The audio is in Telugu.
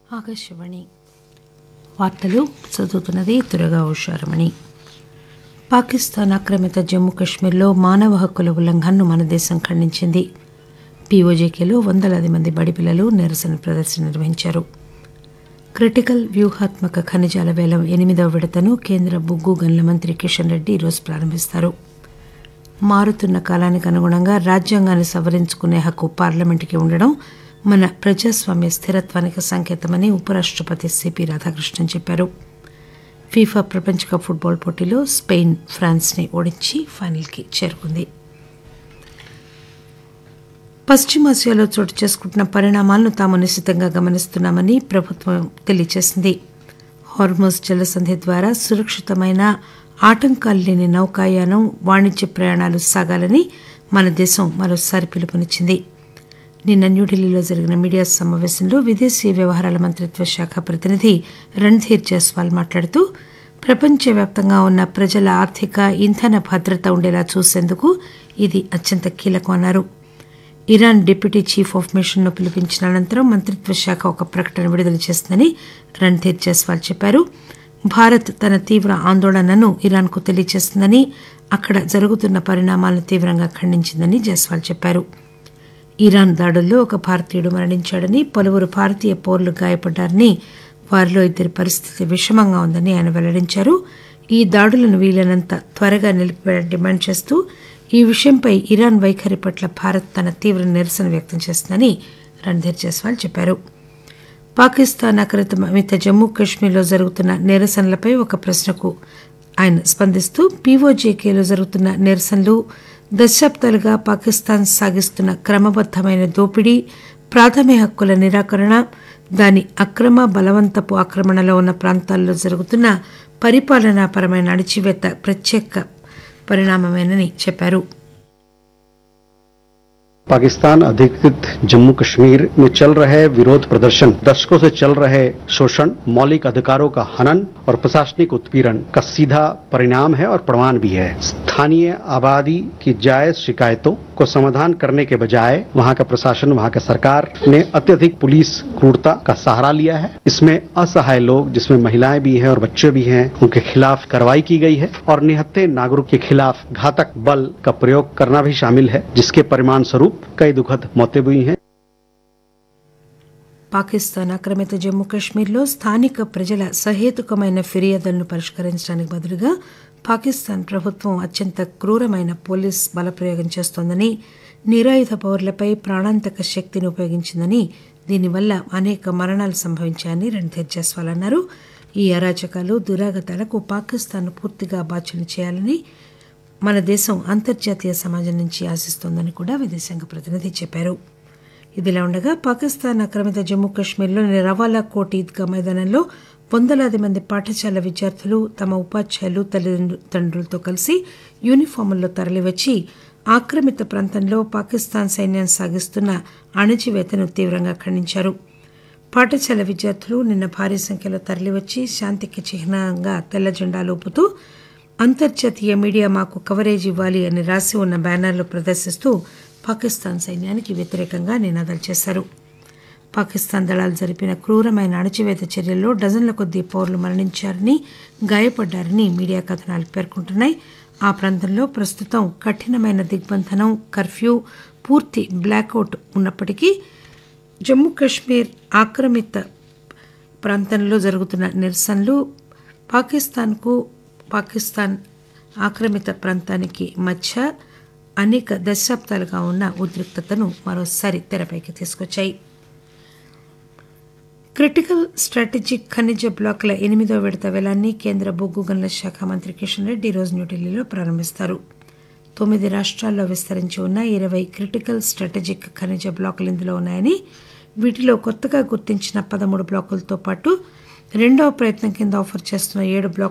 ఆకాశవాణి వార్తలు చదువుతున్నది దురగా ఉషారమణి పాకిస్తాన్ ఆక్రమిత జమ్మూ కశ్మీర్లో మానవ హక్కుల ఉల్లంఘనను మన దేశం ఖండించింది పీఓజేకేలో వందలాది మంది బడి పిల్లలు నిరసన ప్రదర్శన నిర్వహించారు క్రిటికల్ వ్యూహాత్మక ఖనిజాల వేలం ఎనిమిదవ విడతను కేంద్ర బొగ్గు గనుల మంత్రి కిషన్ రెడ్డి ఈరోజు ప్రారంభిస్తారు మారుతున్న కాలానికి అనుగుణంగా రాజ్యాంగాన్ని సవరించుకునే హక్కు పార్లమెంటుకి ఉండడం మన ప్రజాస్వామ్య స్థిరత్వానికి సంకేతమని ఉపరాష్టపతి సిపి రాధాకృష్ణన్ చెప్పారు ఫీఫా ప్రపంచ కప్ ఫుట్బాల్ పోటీలో స్పెయిన్ ఫ్రాన్స్ ని ఓడించి ఫైనల్కి చేరుకుంది పశ్చిమాసియాలో చోటు చేసుకుంటున్న పరిణామాలను తాము నిశితంగా గమనిస్తున్నామని ప్రభుత్వం తెలియజేసింది హార్మోజ్ జలసంధి ద్వారా సురక్షితమైన ఆటంకాలు లేని నౌకాయానం వాణిజ్య ప్రయాణాలు సాగాలని మన దేశం మరోసారి పిలుపునిచ్చింది నిన్న న్యూఢిల్లీలో జరిగిన మీడియా సమావేశంలో విదేశీ వ్యవహారాల మంత్రిత్వ శాఖ ప్రతినిధి రణ్ధీర్ జైస్వాల్ మాట్లాడుతూ ప్రపంచవ్యాప్తంగా ఉన్న ప్రజల ఆర్థిక ఇంధన భద్రత ఉండేలా చూసేందుకు ఇది అత్యంత కీలకం అన్నారు Iran deputy chief of mission ను పిలిపించిన అనంతరం మంత్రిత్వ శాఖ ఒక ప్రకటన విడుదల చేసిందని రణ్ధీర్ జైస్వాల్ చెప్పారు భారత్ తన తీవ్ర ఆందోళనను ఇరాన్కు తెలియజేస్తుందని అక్కడ జరుగుతున్న పరిణామాలను తీవ్రంగా ఖండించిందని జైస్వాల్ చెప్పారు ఇరాన్ దాడుల్లో ఒక భారతీయుడు మరణించాడని పలువురు భారతీయ పౌరులు గాయపడ్డారని వారిలో ఇద్దరి పరిస్థితి విషమంగా ఉందని ఆయన వెల్లడించారు ఈ దాడులను వీలైనంత త్వరగా నిలిపివేయాలని డిమాండ్ చేస్తూ ఈ విషయంపై ఇరాన్ వైఖరి పట్ల భారత్ తన తీవ్ర నిరసన వ్యక్తం చేస్తుందని రణ్ధీర్ జైస్వాల్ చెప్పారు పాకిస్తాన్ ఆక్రమిత జమ్మూ కశ్మీర్లో జరుగుతున్న నిరసనలపై ఒక ప్రశ్నకు ఆయన స్పందిస్తూ పీఓజేకేలో జరుగుతున్న నిరసనలు దశాబ్దాలుగా పాకిస్తాన్ సాగిస్తున్న క్రమబద్దమైన దోపిడీ ప్రాథమిక హక్కుల నిరాకరణ దాని అక్రమ బలవంతపు ఆక్రమణలో ఉన్న ప్రాంతాల్లో జరుగుతున్న పరిపాలనాపరమైన అణిచివేత ప్రత్యేక పరిణామమేనని చెప్పారు पाकिस्तान अधिकृत जम्मू कश्मीर में चल रहे विरोध प्रदर्शन दशकों से चल रहे शोषण मौलिक अधिकारों का हनन और प्रशासनिक उत्पीड़न का सीधा परिणाम है और प्रमाण भी है स्थानीय आबादी की जायज शिकायतों को समाधान करने के बजाय वहां का प्रशासन वहां का सरकार ने अत्यधिक पुलिस क्रूरता का सहारा लिया है इसमें असहाय लोग जिसमें महिलाएं भी हैं और बच्चे भी हैं उनके खिलाफ कार्रवाई की गई है और निहत्थे नागरिक के खिलाफ घातक बल का प्रयोग करना भी शामिल है जिसके परिणाम स्वरूप कई दुखद मौतें हुई हैं పాకిస్తాన్ ఆక్రమిత జమ్మూ కశ్మీర్లో స్థానిక ప్రజల సహేతుకమైన ఫిర్యాదులను పరిష్కరించడానికి బదులుగా పాకిస్తాన్ ప్రభుత్వం అత్యంత క్రూరమైన పోలీస్ బలప్రయోగం చేస్తోందని నిరాయుధ పౌరులపై ప్రాణాంతక శక్తిని ఉపయోగించిందని దీనివల్ల అనేక మరణాలు సంభవించాయని రణ్ధీర్ జైస్వాల్ అన్నారు ఈ అరాచకాలు దురాగతాలకు పాకిస్తాన్ పూర్తిగా బాధ్యులు చేయాలని మన దేశం అంతర్జాతీయ సమాజం నుంచి ఆశిస్తోందని కూడా విదేశాంగ ప్రతినిధి చెప్పారు ఇదిలా ఉండగా పాకిస్తాన్ ఆక్రమిత జమ్మూ కశ్మీర్లోని రవాలా కోట్ ఈద్గా మైదానంలో వందలాది మంది పాఠశాల విద్యార్థులు తమ ఉపాధ్యాయులు తల్లిదండ్రులతో కలిసి యూనిఫాముల్లో తరలివచ్చి ఆక్రమిత ప్రాంతంలో పాకిస్తాన్ సైన్యం సాగిస్తున్న అణచివేతను తీవ్రంగా ఖండించారు పాఠశాల విద్యార్థులు నిన్న భారీ సంఖ్యలో తరలివచ్చి శాంతికి చిహ్నంగా తెల్ల జెండాలు ఊపుతూ అంతర్జాతీయ మీడియా మాకు కవరేజ్ ఇవ్వాలి అని రాసి ఉన్న బ్యానర్లు ప్రదర్శిస్తూ పాకిస్తాన్ సైన్యానికి వ్యతిరేకంగా నినాదాలు చేశారు పాకిస్తాన్ దళాలు జరిపిన క్రూరమైన అణచివేత చర్యల్లో డజన్ల కొద్దీ పౌరులు మరణించారని గాయపడ్డారని మీడియా కథనాలు పేర్కొంటున్నాయి ఆ ప్రాంతంలో ప్రస్తుతం కఠినమైన దిగ్బంధనం కర్ఫ్యూ పూర్తి బ్లాక్అవుట్ ఉన్నప్పటికీ జమ్మూ కశ్మీర్ ఆక్రమిత ప్రాంతంలో జరుగుతున్న నిరసనలు పాకిస్తాన్కు పాకిస్తాన్ ఆక్రమిత ప్రాంతానికి మధ్య అనేక దశాబ్దాలుగా ఉన్న ఉద్రిక్తతను మరోసారి తెరపైకి తీసుకొచ్చాయి క్రిటికల్ స్ట్రాటజిక్ ఖనిజ బ్లాకుల ఎనిమిదో విడత వేలాన్ని కేంద్ర బొగ్గు గనుల శాఖ మంత్రి కిషన్ రెడ్డి ఈరోజు న్యూఢిల్లీలో ప్రారంభిస్తారు తొమ్మిది రాష్ట్రాల్లో విస్తరించి ఉన్న ఇరవై క్రిటికల్ స్ట్రాటజిక్ ఖనిజ బ్లాకులు ఇందులో ఉన్నాయని వీటిలో కొత్తగా గుర్తించిన పదమూడు బ్లాకులతో పాటు రెండవ ప్రయత్నం కింద ఆఫర్ చేస్తున్న ఏడు బ్లాకులు